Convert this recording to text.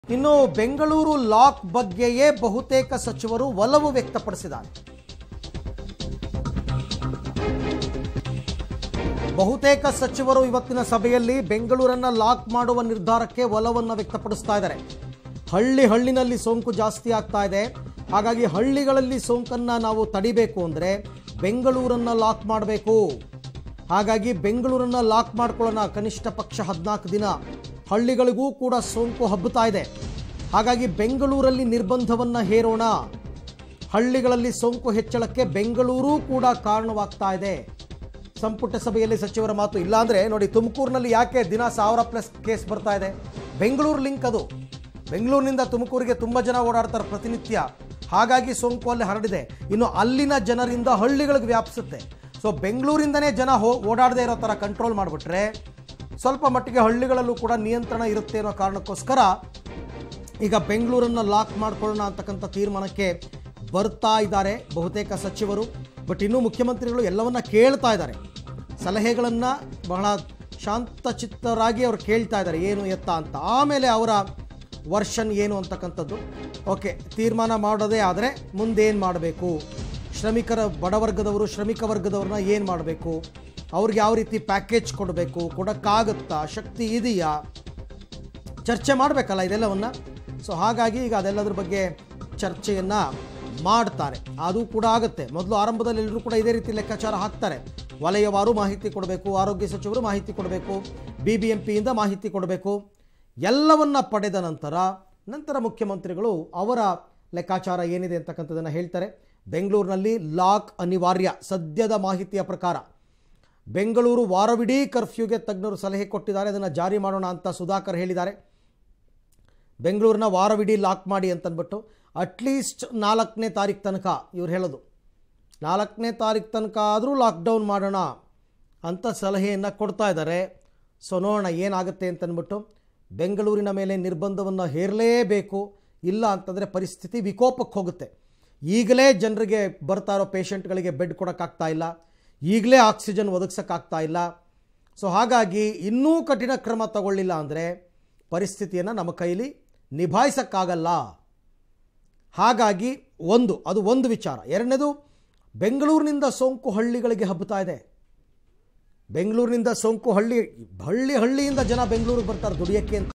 ಇನ್ನು ಬೆಂಗಳೂರು ಲಾಕ್ ಬಗ್ಗೆಯೇ ಬಹುತೇಕ ಸಚಿವರು ಒಲವು ವ್ಯಕ್ತಪಡಿಸಿದ್ದಾರೆ ಬಹುತೇಕ ಸಚಿವರು ಇವತ್ತಿನ ಸಭೆಯಲ್ಲಿ ಬೆಂಗಳೂರನ್ನ ಲಾಕ್ ಮಾಡುವ ನಿರ್ಧಾರಕ್ಕೆ ಒಲವನ್ನು ವ್ಯಕ್ತಪಡಿಸ್ತಾ ಇದ್ದಾರೆ ಹಳ್ಳಿ ಹಳ್ಳಿನಲ್ಲಿ ಸೋಂಕು ಜಾಸ್ತಿ ಆಗ್ತಾ ಇದೆ ಹಾಗಾಗಿ ಹಳ್ಳಿಗಳಲ್ಲಿ ಸೋಂಕನ್ನ ನಾವು ತಡಿಬೇಕು ಅಂದರೆ ಬೆಂಗಳೂರನ್ನ ಲಾಕ್ ಮಾಡಬೇಕು ಹಾಗಾಗಿ ಬೆಂಗಳೂರನ್ನ ಲಾಕ್ ಮಾಡ್ಕೊಳ್ಳೋಣ ಕನಿಷ್ಠ ಪಕ್ಷ ಹದಿನಾಲ್ಕು ದಿನ ಹಳ್ಳಿಗಳಿಗೂ ಕೂಡ ಸೋಂಕು ಹಬ್ಬುತ್ತಾ ಇದೆ ಹಾಗಾಗಿ ಬೆಂಗಳೂರಲ್ಲಿ ನಿರ್ಬಂಧವನ್ನ ಹೇರೋಣ ಹಳ್ಳಿಗಳಲ್ಲಿ ಸೋಂಕು ಹೆಚ್ಚಳಕ್ಕೆ ಬೆಂಗಳೂರು ಕೂಡ ಕಾರಣವಾಗ್ತಾ ಇದೆ ಸಂಪುಟ ಸಭೆಯಲ್ಲಿ ಸಚಿವರ ಮಾತು ಇಲ್ಲಾಂದ್ರೆ ನೋಡಿ ತುಮಕೂರಿನಲ್ಲಿ ಯಾಕೆ ದಿನ ಸಾವಿರ ಪ್ಲಸ್ ಕೇಸ್ ಬರ್ತಾ ಇದೆ ಬೆಂಗಳೂರು ಲಿಂಕ್ ಅದು ಬೆಂಗಳೂರಿನಿಂದ ತುಮಕೂರಿಗೆ ತುಂಬ ಜನ ಓಡಾಡ್ತಾರೆ ಪ್ರತಿನಿತ್ಯ ಹಾಗಾಗಿ ಸೋಂಕು ಅಲ್ಲಿ ಹರಡಿದೆ ಇನ್ನು ಅಲ್ಲಿನ ಜನರಿಂದ ಹಳ್ಳಿಗಳಿಗೆ ವ್ಯಾಪಿಸುತ್ತೆ ಸೊ ಬೆಂಗಳೂರಿಂದನೇ ಜನ ಹೋ ಓಡಾಡದೇ ಇರೋ ಥರ ಕಂಟ್ರೋಲ್ ಮಾಡಿಬಿಟ್ರೆ ಸ್ವಲ್ಪ ಮಟ್ಟಿಗೆ ಹಳ್ಳಿಗಳಲ್ಲೂ ಕೂಡ ನಿಯಂತ್ರಣ ಇರುತ್ತೆ ಅನ್ನೋ ಕಾರಣಕ್ಕೋಸ್ಕರ ಈಗ ಬೆಂಗಳೂರನ್ನು ಲಾಕ್ ಮಾಡ್ಕೊಳ್ಳೋಣ ಅಂತಕ್ಕಂಥ ತೀರ್ಮಾನಕ್ಕೆ ಬರ್ತಾ ಇದ್ದಾರೆ ಬಹುತೇಕ ಸಚಿವರು ಬಟ್ ಇನ್ನೂ ಮುಖ್ಯಮಂತ್ರಿಗಳು ಎಲ್ಲವನ್ನ ಕೇಳ್ತಾ ಇದ್ದಾರೆ ಸಲಹೆಗಳನ್ನು ಬಹಳ ಶಾಂತಚಿತ್ತರಾಗಿ ಅವರು ಕೇಳ್ತಾ ಇದ್ದಾರೆ ಏನು ಎತ್ತ ಅಂತ ಆಮೇಲೆ ಅವರ ವರ್ಷನ್ ಏನು ಅಂತಕ್ಕಂಥದ್ದು ಓಕೆ ತೀರ್ಮಾನ ಮಾಡೋದೇ ಆದರೆ ಮುಂದೇನು ಮಾಡಬೇಕು ಶ್ರಮಿಕರ ಬಡವರ್ಗದವರು ಶ್ರಮಿಕ ವರ್ಗದವ್ರನ್ನ ಏನು ಮಾಡಬೇಕು ಅವ್ರಿಗೆ ಯಾವ ರೀತಿ ಪ್ಯಾಕೇಜ್ ಕೊಡಬೇಕು ಕೊಡೋಕ್ಕಾಗುತ್ತಾ ಶಕ್ತಿ ಇದೆಯಾ ಚರ್ಚೆ ಮಾಡಬೇಕಲ್ಲ ಇದೆಲ್ಲವನ್ನ ಸೊ ಹಾಗಾಗಿ ಈಗ ಅದೆಲ್ಲದ್ರ ಬಗ್ಗೆ ಚರ್ಚೆಯನ್ನು ಮಾಡ್ತಾರೆ ಅದು ಕೂಡ ಆಗುತ್ತೆ ಮೊದಲು ಆರಂಭದಲ್ಲಿ ಎಲ್ಲರೂ ಕೂಡ ಇದೇ ರೀತಿ ಲೆಕ್ಕಾಚಾರ ಹಾಕ್ತಾರೆ ವಲಯವಾರು ಮಾಹಿತಿ ಕೊಡಬೇಕು ಆರೋಗ್ಯ ಸಚಿವರು ಮಾಹಿತಿ ಕೊಡಬೇಕು ಬಿ ಬಿ ಎಂ ಪಿಯಿಂದ ಮಾಹಿತಿ ಕೊಡಬೇಕು ಎಲ್ಲವನ್ನ ಪಡೆದ ನಂತರ ನಂತರ ಮುಖ್ಯಮಂತ್ರಿಗಳು ಅವರ ಲೆಕ್ಕಾಚಾರ ಏನಿದೆ ಅಂತಕ್ಕಂಥದ್ದನ್ನು ಹೇಳ್ತಾರೆ ಬೆಂಗಳೂರಿನಲ್ಲಿ ಲಾಕ್ ಅನಿವಾರ್ಯ ಸದ್ಯದ ಮಾಹಿತಿಯ ಪ್ರಕಾರ ಬೆಂಗಳೂರು ವಾರವಿಡೀ ಕರ್ಫ್ಯೂಗೆ ತಜ್ಞರು ಸಲಹೆ ಕೊಟ್ಟಿದ್ದಾರೆ ಅದನ್ನು ಜಾರಿ ಮಾಡೋಣ ಅಂತ ಸುಧಾಕರ್ ಹೇಳಿದ್ದಾರೆ ಬೆಂಗಳೂರಿನ ವಾರವಿಡೀ ಲಾಕ್ ಮಾಡಿ ಅಂತಂದ್ಬಿಟ್ಟು ಅಟ್ಲೀಸ್ಟ್ ನಾಲ್ಕನೇ ತಾರೀಕು ತನಕ ಇವ್ರು ಹೇಳೋದು ನಾಲ್ಕನೇ ತಾರೀಕು ತನಕ ಆದರೂ ಲಾಕ್ಡೌನ್ ಮಾಡೋಣ ಅಂತ ಸಲಹೆಯನ್ನು ಕೊಡ್ತಾ ಇದ್ದಾರೆ ಸೊ ನೋಡೋಣ ಏನಾಗುತ್ತೆ ಅಂತಂದ್ಬಿಟ್ಟು ಬೆಂಗಳೂರಿನ ಮೇಲೆ ನಿರ್ಬಂಧವನ್ನು ಹೇರಲೇಬೇಕು ಇಲ್ಲ ಅಂತಂದರೆ ಪರಿಸ್ಥಿತಿ ವಿಕೋಪಕ್ಕೆ ಹೋಗುತ್ತೆ ಈಗಲೇ ಜನರಿಗೆ ಬರ್ತಾ ಇರೋ ಪೇಷಂಟ್ಗಳಿಗೆ ಬೆಡ್ ಕೊಡೋಕ್ಕಾಗ್ತಾ ಇಲ್ಲ ಈಗಲೇ ಆಕ್ಸಿಜನ್ ಒದಗಿಸೋಕ್ಕಾಗ್ತಾ ಇಲ್ಲ ಸೊ ಹಾಗಾಗಿ ಇನ್ನೂ ಕಠಿಣ ಕ್ರಮ ತಗೊಳ್ಳಿಲ್ಲ ಅಂದರೆ ಪರಿಸ್ಥಿತಿಯನ್ನು ನಮ್ಮ ಕೈಲಿ ನಿಭಾಯಿಸೋಕ್ಕಾಗಲ್ಲ ಹಾಗಾಗಿ ಒಂದು ಅದು ಒಂದು ವಿಚಾರ ಎರಡನೇದು ಬೆಂಗಳೂರಿನಿಂದ ಸೋಂಕು ಹಳ್ಳಿಗಳಿಗೆ ಹಬ್ಬುತ್ತಾ ಇದೆ ಬೆಂಗಳೂರಿನಿಂದ ಸೋಂಕು ಹಳ್ಳಿ ಹಳ್ಳಿ ಹಳ್ಳಿಯಿಂದ ಜನ ಬೆಂಗಳೂರಿಗೆ ಬರ್ತಾರೆ ದುಡಿಯೋಕ್ಕೆ ಅಂತ